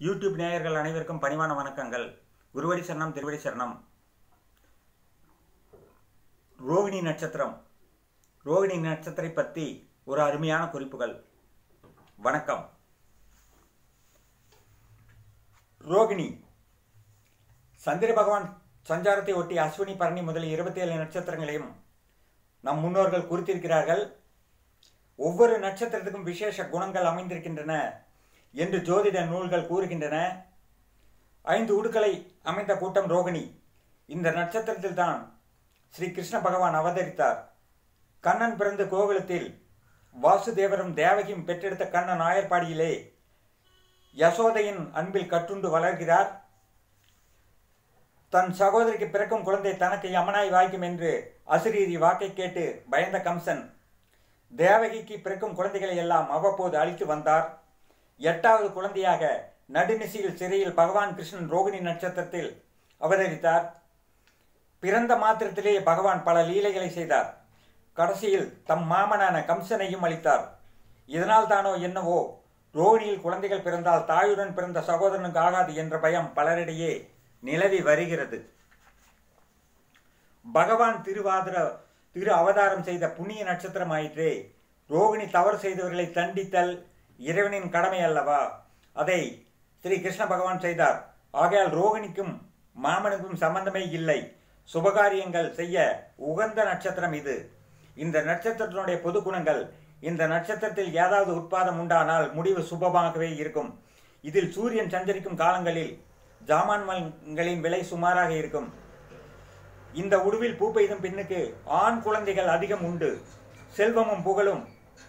YouTube நேயர்கள் அனைவருக்கும் பணிவான வணக்கங்கள் குருவடி சரணம் திருவடி சரணம் ரோகிணி நட்சத்திரம் ரோகிணி நட்சத்திரை பற்றி ஒரு அருமையான குறிப்புகள் வணக்கம் ரோகிணி சந்திர பகவான் சஞ்சாரத்தை ஒட்டி அஸ்வினி பரணி முதலிய இருபத்தி ஏழு நட்சத்திரங்களையும் நம் முன்னோர்கள் குறித்திருக்கிறார்கள் ஒவ்வொரு நட்சத்திரத்துக்கும் விசேஷ குணங்கள் அமைந்திருக்கின்றன என்று ஜோதிட நூல்கள் கூறுகின்றன ஐந்து உடுக்களை அமைந்த கூட்டம் ரோகிணி இந்த நட்சத்திரத்தில் தான் ஸ்ரீ கிருஷ்ண பகவான் அவதரித்தார் கண்ணன் பிறந்த கோகுலத்தில் வாசுதேவரும் தேவகியும் பெற்றெடுத்த கண்ணன் ஆயர்பாடியிலே யசோதையின் அன்பில் கட்டுண்டு வளர்கிறார் தன் சகோதரிக்கு பிறக்கும் குழந்தை தனக்கு யமனாய் வாய்க்கும் என்று அசிரீரி வாக்கை கேட்டு பயந்த கம்சன் தேவகிக்கு பிறக்கும் குழந்தைகளை எல்லாம் அவ்வப்போது அழித்து வந்தார் எட்டாவது குழந்தையாக நடுநிசையில் சிறையில் பகவான் கிருஷ்ணன் ரோகிணி நட்சத்திரத்தில் அவதரித்தார் பிறந்த மாத்திரத்திலேயே பகவான் பல லீலைகளை செய்தார் கடைசியில் தம் மாமனான கம்சனையும் அளித்தார் இதனால் தானோ என்னவோ ரோகிணியில் குழந்தைகள் பிறந்தால் தாயுடன் பிறந்த சகோதரனுக்கு ஆகாது என்ற பயம் பலரிடையே நிலவி வருகிறது பகவான் திருவாதிர திரு அவதாரம் செய்த புண்ணிய நட்சத்திரம் ஆயிற்றே ரோகிணி தவறு செய்தவர்களை தண்டித்தல் இறைவனின் கடமை அல்லவா அதை ஸ்ரீ கிருஷ்ண பகவான் செய்தார் ஆகையால் ரோகிணிக்கும் மாமனுக்கும் சம்பந்தமே இல்லை சுபகாரியங்கள் செய்ய உகந்த நட்சத்திரம் இது இந்த நட்சத்திரத்தினுடைய பொது குணங்கள் இந்த நட்சத்திரத்தில் ஏதாவது உட்பாதம் உண்டானால் முடிவு சுபமாகவே இருக்கும் இதில் சூரியன் சஞ்சரிக்கும் காலங்களில் ஜாமான்களின் விலை சுமாராக இருக்கும் இந்த உடுவில் பூ பெய்தும் பெண்ணுக்கு ஆண் குழந்தைகள் அதிகம் உண்டு செல்வமும் புகழும்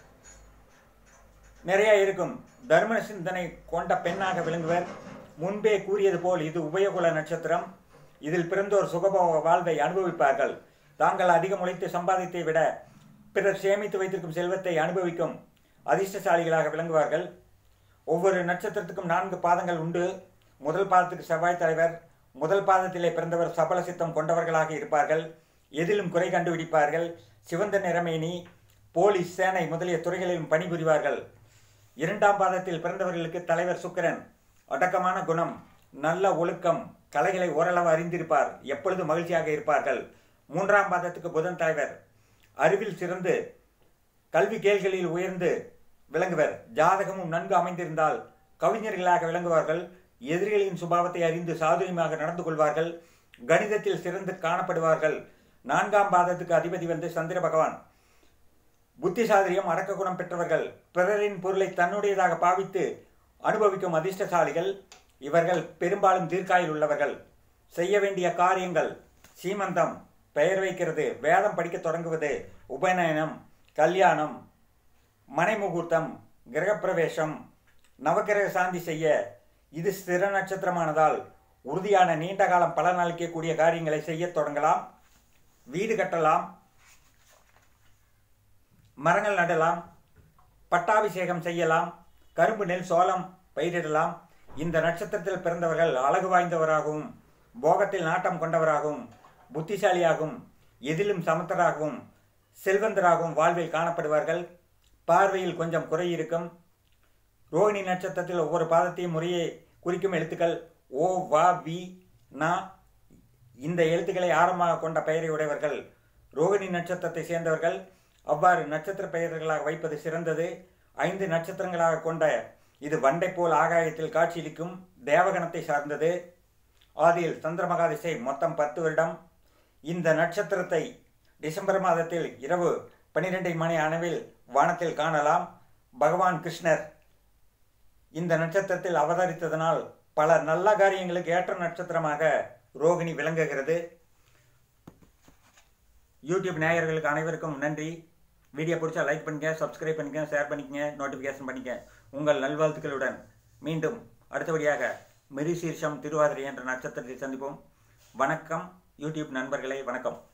நிறைய இருக்கும் தர்ம சிந்தனை கொண்ட பெண்ணாக விளங்குவர் முன்பே கூறியது போல் இது உபயகுல நட்சத்திரம் இதில் பிறந்தோர் சுகபோக வாழ்வை அனுபவிப்பார்கள் தாங்கள் அதிகம் உழைத்து சம்பாதித்தை விட பிறர் சேமித்து வைத்திருக்கும் செல்வத்தை அனுபவிக்கும் அதிர்ஷ்டசாலிகளாக விளங்குவார்கள் ஒவ்வொரு நட்சத்திரத்துக்கும் நான்கு பாதங்கள் உண்டு முதல் பாதத்துக்கு செவ்வாய் தலைவர் முதல் பாதத்திலே பிறந்தவர் சபல சித்தம் கொண்டவர்களாக இருப்பார்கள் எதிலும் குறை கண்டுபிடிப்பார்கள் சிவந்த நிறமேனி போலீஸ் சேனை முதலிய துறைகளிலும் பணிபுரிவார்கள் இரண்டாம் பாதத்தில் பிறந்தவர்களுக்கு தலைவர் சுக்கிரன் அடக்கமான குணம் நல்ல ஒழுக்கம் கலைகளை ஓரளவு அறிந்திருப்பார் எப்பொழுதும் மகிழ்ச்சியாக இருப்பார்கள் மூன்றாம் பாதத்துக்கு புதன் தலைவர் அறிவில் சிறந்து கல்வி கேள்களில் உயர்ந்து விளங்குவர் ஜாதகமும் நன்கு அமைந்திருந்தால் கவிஞர்களாக விளங்குவார்கள் எதிரிகளின் சுபாவத்தை அறிந்து சாதுரியமாக நடந்து கொள்வார்கள் கணிதத்தில் சிறந்து காணப்படுவார்கள் நான்காம் பாதத்துக்கு அதிபதி வந்து சந்திர பகவான் புத்தி சாதுரியம் அடக்க குணம் பெற்றவர்கள் பிறரின் பொருளை தன்னுடையதாக பாவித்து அனுபவிக்கும் அதிர்ஷ்டசாலிகள் இவர்கள் பெரும்பாலும் தீர்க்காயில் உள்ளவர்கள் செய்ய வேண்டிய காரியங்கள் சீமந்தம் பெயர் வைக்கிறது வேதம் படிக்க தொடங்குவது உபநயனம் கல்யாணம் மனை முகூர்த்தம் கிரகப்பிரவேசம் நவகிரக சாந்தி செய்ய இது ஸ்திர நட்சத்திரமானதால் உறுதியான நீண்ட காலம் பலன் அளிக்கக்கூடிய காரியங்களை செய்ய தொடங்கலாம் வீடு கட்டலாம் மரங்கள் நடலாம் பட்டாபிஷேகம் செய்யலாம் கரும்பு நெல் சோளம் பயிரிடலாம் இந்த நட்சத்திரத்தில் பிறந்தவர்கள் அழகு வாய்ந்தவராகவும் போகத்தில் நாட்டம் கொண்டவராகவும் புத்திசாலியாகவும் எதிலும் சமத்தராகவும் செல்வந்தராகவும் வாழ்வில் காணப்படுவார்கள் பார்வையில் கொஞ்சம் குறை இருக்கும் ரோகிணி நட்சத்திரத்தில் ஒவ்வொரு பாதத்தையும் முறையே குறிக்கும் எழுத்துக்கள் ஓ வா வி நா இந்த எழுத்துக்களை ஆரம்பமாக கொண்ட பெயரை உடையவர்கள் ரோகிணி நட்சத்திரத்தை சேர்ந்தவர்கள் அவ்வாறு நட்சத்திர பெயர்களாக வைப்பது சிறந்தது ஐந்து நட்சத்திரங்களாக கொண்ட இது வண்டை போல் ஆகாயத்தில் காட்சியளிக்கும் தேவகணத்தை சார்ந்தது ஆதியில் சந்திர மகாதிசை மொத்தம் பத்து வருடம் இந்த நட்சத்திரத்தை டிசம்பர் மாதத்தில் இரவு பனிரெண்டு மணி அளவில் வானத்தில் காணலாம் பகவான் கிருஷ்ணர் இந்த நட்சத்திரத்தில் அவதரித்ததனால் பல நல்ல காரியங்களுக்கு ஏற்ற நட்சத்திரமாக ரோகிணி விளங்குகிறது யூடியூப் நேயர்களுக்கு அனைவருக்கும் நன்றி வீடியோ பிடிச்சா லைக் பண்ணுங்க சப்ஸ்கிரைப் பண்ணிக்க ஷேர் பண்ணிக்கங்க நோட்டிஃபிகேஷன் பண்ணிக்க உங்கள் நல்வாழ்த்துக்களுடன் மீண்டும் அடுத்தபடியாக மெரிசீர்ஷம் திருவாதிரை என்ற நட்சத்திரத்தை சந்திப்போம் வணக்கம் யூடியூப் நண்பர்களே வணக்கம்